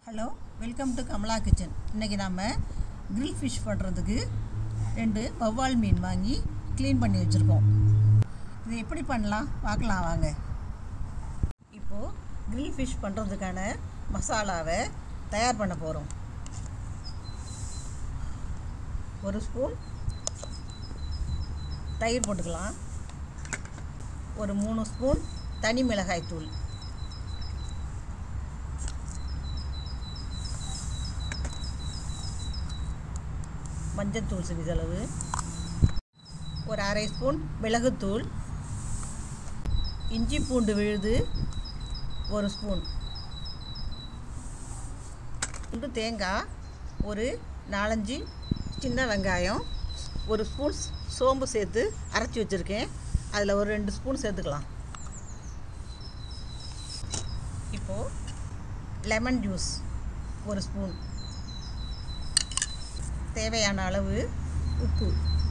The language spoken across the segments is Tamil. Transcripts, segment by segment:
hello welcome to Kamala kitchen இன்றைக்கி நாம் grill ஃபிஷ் பண்ணுறதுக்கு ரெண்டு வவ்வால் மீன் வாங்கி க்ளீன் பண்ணி வச்சுருக்கோம் இது எப்படி பண்ணலாம் பார்க்கலாம் வாங்க இப்போது grill ஃபிஷ் பண்ணுறதுக்கான மசாலாவை தயார் பண்ண போகிறோம் ஒரு ஸ்பூன் தயிர் போட்டுக்கலாம் ஒரு மூணு ஸ்பூன் தனி மிளகாய் தூள் மஞ்சத்தூள் சிறிதளவு ஒரு அரை ஸ்பூன் மிளகுத்தூள் இஞ்சி பூண்டு விழுது ஒரு ஸ்பூன் துண்டு தேங்காய் ஒரு நாலஞ்சு சின்ன வெங்காயம் ஒரு ஸ்பூன் சோம்பு சேர்த்து அரைச்சி வச்சுருக்கேன் அதில் ஒரு ரெண்டு ஸ்பூன் சேர்த்துக்கலாம் இப்போது லெமன் ஜூஸ் ஒரு ஸ்பூன் தேவையான அளவு உப்பு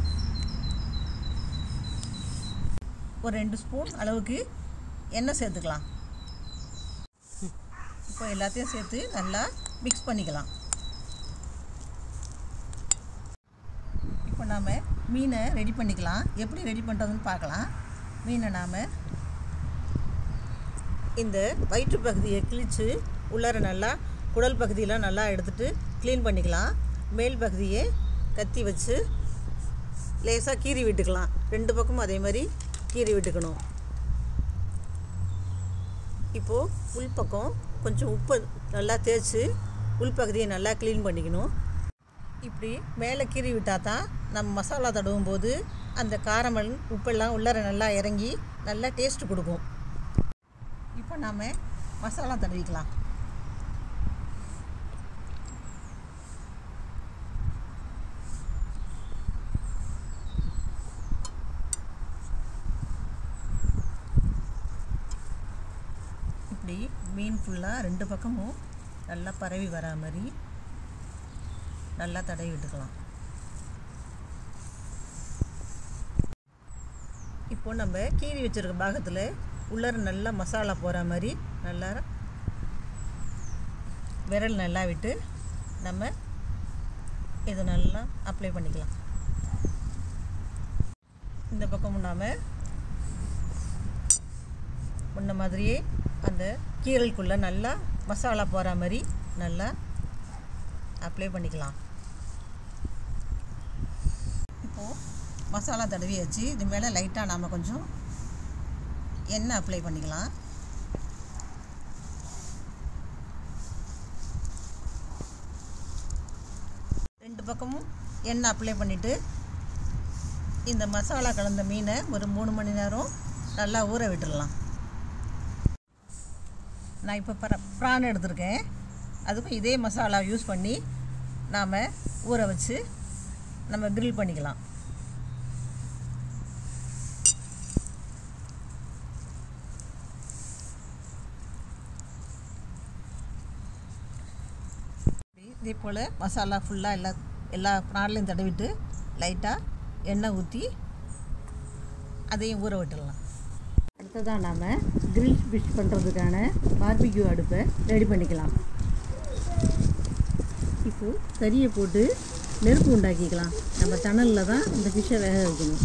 ஒரு ரெண்டு ஸ்பூன் அளவுக்கு எண்ணெய் சேர்த்துக்கலாம் இப்போ எல்லாத்தையும் சேர்த்து நல்லா மிக்ஸ் பண்ணிக்கலாம் இப்போ நாம் மீனை ரெடி பண்ணிக்கலாம் எப்படி ரெடி பண்ணுறதுன்னு பார்க்கலாம் மீனை நாம் இந்த வயிற்று பகுதியை கிழித்து உள்ளார நல்லா குடல் பகுதியெலாம் நல்லா எடுத்துட்டு க்ளீன் பண்ணிக்கலாம் மேல் பகுதியை கத்தி வச்சு லேசாக கீறி விட்டுக்கலாம் ரெண்டு பக்கமும் அதே மாதிரி கீறி விட்டுக்கணும் இப்போது உள்பக்கம் கொஞ்சம் உப்பு நல்லா தேய்ச்சி உள்பகுதியை நல்லா க்ளீன் பண்ணிக்கணும் இப்படி மேலே கீறி விட்டால் தான் நம்ம மசாலா தடவும் போது அந்த காரமல் உப்பெல்லாம் உள்ளார நல்லா இறங்கி நல்லா டேஸ்ட் கொடுக்கும் இப்போ நாம் மசாலா தடவிக்கலாம் இப்படி மீன் ஃபுல்லாக ரெண்டு பக்கமும் நல்லா பரவி வரா மாதிரி நல்லா தடவி விட்டுக்கலாம் இப்போ நம்ம கீறி வச்சுருக்க பாகத்தில் உள்ளார நல்லா மசாலா போகிற மாதிரி நல்லா விரல் நல்லா விட்டு நம்ம இதை நல்லா அப்ளை பண்ணிக்கலாம் இந்த பக்கமும் நாம் முன்ன மாதிரியே அந்த கீரலுக்குள்ளே நல்லா மசாலா போகிற மாதிரி நல்லா அப்ளை பண்ணிக்கலாம் இப்போது மசாலா தடவியாச்சு இது மேலே லைட்டாக நாம் கொஞ்சம் எண்ணெய் அப்ளை பண்ணிக்கலாம் ரெண்டு பக்கமும் எண்ணெய் அப்ளை பண்ணிவிட்டு இந்த மசாலா கலந்த மீனை ஒரு மூணு மணி நேரம் நல்லா ஊற விட்டுடலாம் நான் இப்போ ப்ர ப்ரான் எடுத்திருக்கேன் அதுக்கும் இதே மசாலா யூஸ் பண்ணி நாம் ஊற வச்சு நம்ம grill பண்ணிக்கலாம் இதே போல் மசாலா ஃபுல்லாக எல்லா எல்லா ப்ரான்லையும் தடவிட்டு லைட்டாக எண்ணெய் ஊற்றி அதையும் ஊற விட்டுடலாம் அடுத்ததாக நாம் grill ஃபிஷ் பண்ணுறதுக்கான பார்பிக்யூ அடுப்பை ரெடி பண்ணிக்கலாம் இப்போது கறியை போட்டு நெருப்பு உண்டாக்கிக்கலாம் நம்ம தணலில் தான் இந்த ஃபிஷ்ஷை வேக வைக்கணும்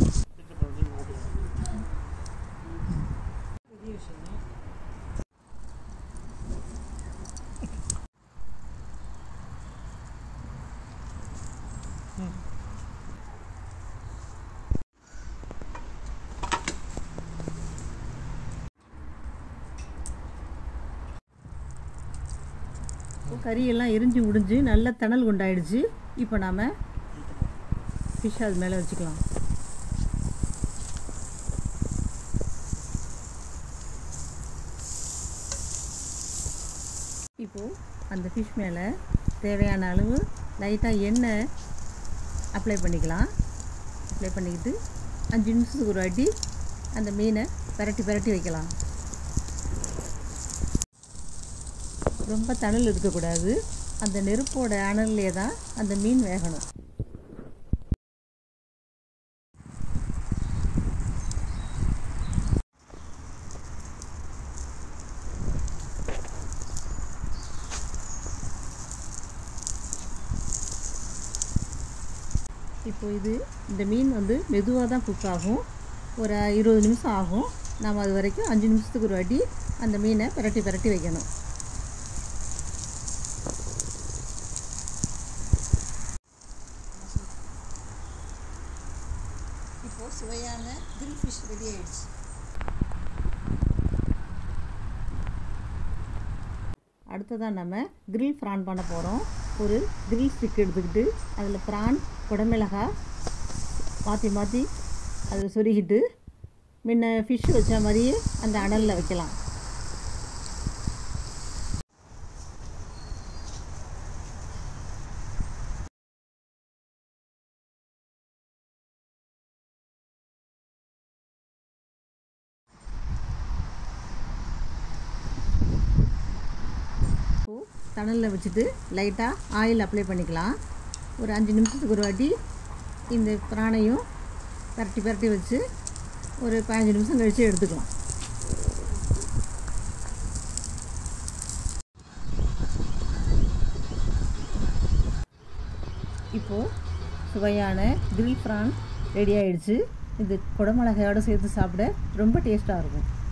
இப்போ கறியெல்லாம் எரிஞ்சு முடிஞ்சு நல்ல தணல் உண்டாயிடுச்சு இப்போ நாம் ஃபிஷ் அது மேலே வச்சுக்கலாம் இப்போது அந்த ஃபிஷ் மேலே தேவையான அளவு லைட்டாக எண்ணெய் அப்ளை பண்ணிக்கலாம் அப்ளை பண்ணிக்கிட்டு அஞ்சு நிமிஷத்துக்கு ஒரு வாட்டி அந்த மீனை பிரட்டி பிரட்டி வைக்கலாம் ரொம்ப தணல் இருக்கக்கூடாது அந்த நெருப்போட அனல்லே தான் அந்த மீன் வேகணும் இப்போ இது இந்த மீன் வந்து மெதுவாக தான் குக் ஆகும் ஒரு இருபது நிமிஷம் ஆகும் நாம் அது வரைக்கும் அஞ்சு நிமிஷத்துக்கு ஒரு வாட்டி அந்த மீனை பிரட்டி பிரட்டி வைக்கணும் இப்போது சுவையான கிரில் ஃபிஷ் ரெடி ஆயிடுச்சு அடுத்ததாக நம்ம கிரில் ஃப்ரான் பண்ண போகிறோம் ஒரு கிரில் ஸ்டிக் எடுத்துக்கிட்டு அதில் ப்ரான் குடமிளகாய் மாற்றி மாற்றி அதில் சொருகிட்டு முன்ன ஃபிஷ் வச்ச மாதிரியே அந்த அனலில் வைக்கலாம் இப்போது தணலில் வச்சுட்டு லைட்டாக ஆயில் அப்ளை பண்ணிக்கலாம் ஒரு அஞ்சு நிமிஷத்துக்கு ஒரு வாட்டி இந்த பிராணையும் பரட்டி பரட்டி வச்சு ஒரு பதினஞ்சு நிமிஷம் கழித்து எடுத்துக்கலாம் இப்போது சுவையான கிரில் ஃப்ரான் ரெடி ஆயிடுச்சு இது குடமிளகையோடு சேர்த்து சாப்பிட ரொம்ப டேஸ்ட்டாக இருக்கும்